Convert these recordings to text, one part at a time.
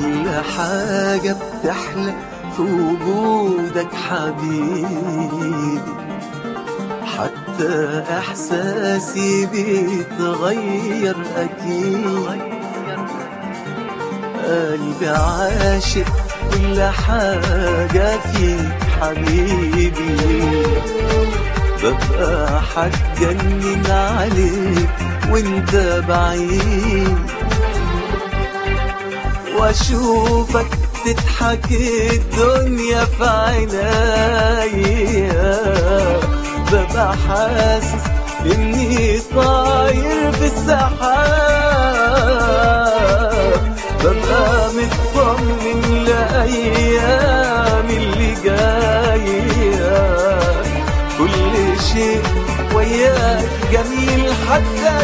كل حاجة بتحلى في وجودك حبيبي حتى إحساسي بيتغير أكيد قلبي عاشق كل حاجة فيك حبيبي ببقى حتجنن عليك وانت بعيد واشوفك تضحك الدنيا في عينيا ببقى حاسس اني طاير في السحاب ببقى مطمن لايام اللي جايه كل شيء وياك جميل حتى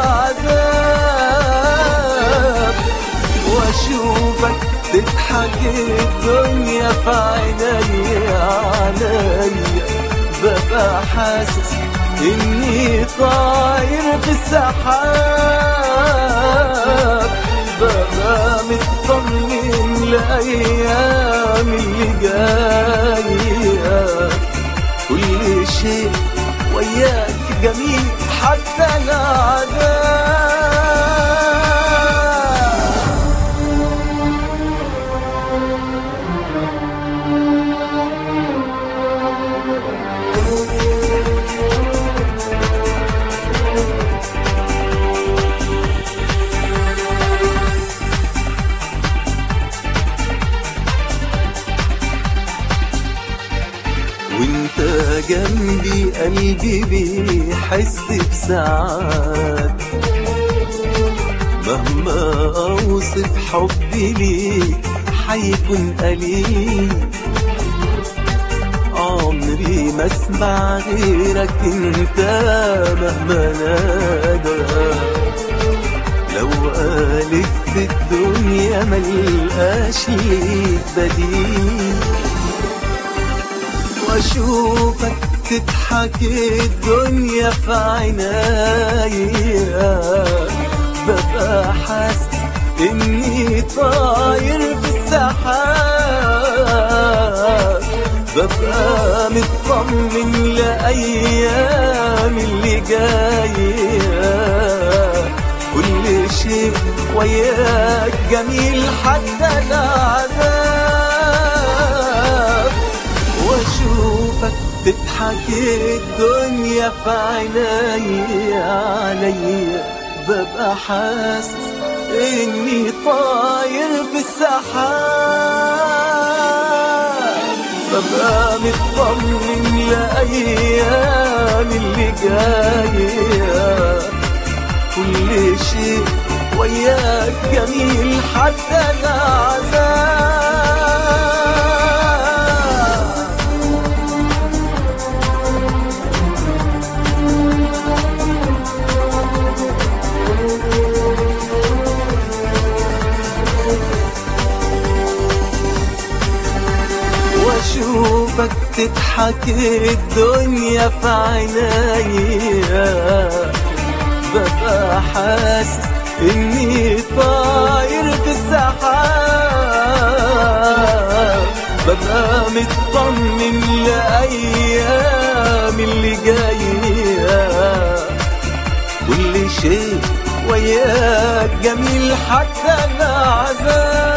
العذاب واشوفك تضحك الدنيا في عينيا عينيا ببقى حاسس اني طاير في السحاب ببقى مطمن لايام اللي جايه كل شيء وياك جميل حتى العذاب وانت جنبي قلبي بيحس بسعاد مهما اوصف حبي ليك حيكون قليل عمري ما اسمع غيرك انت مهما نادى لو قالت في الدنيا ملقاش ليك بديل واشوفك تضحك الدنيا في عينيا ببقى حاسس اني طاير في السحاب ببقى مطمن لايام اللي جايه كل شيء وياك جميل حتى العذاب واشوفك تضحك الدنيا في عينيا عليا ببقى حاسس اني طاير في السحاب ببقى مطمن لايام اللي جايه كل شيء وياك جميل حتى العذاب واشوفك تضحك الدنيا في عينيا ببقى حاسس اني طاير في السحاب ببقى مطمن لايام اللي جايه كل شيء وياك جميل حتى العذاب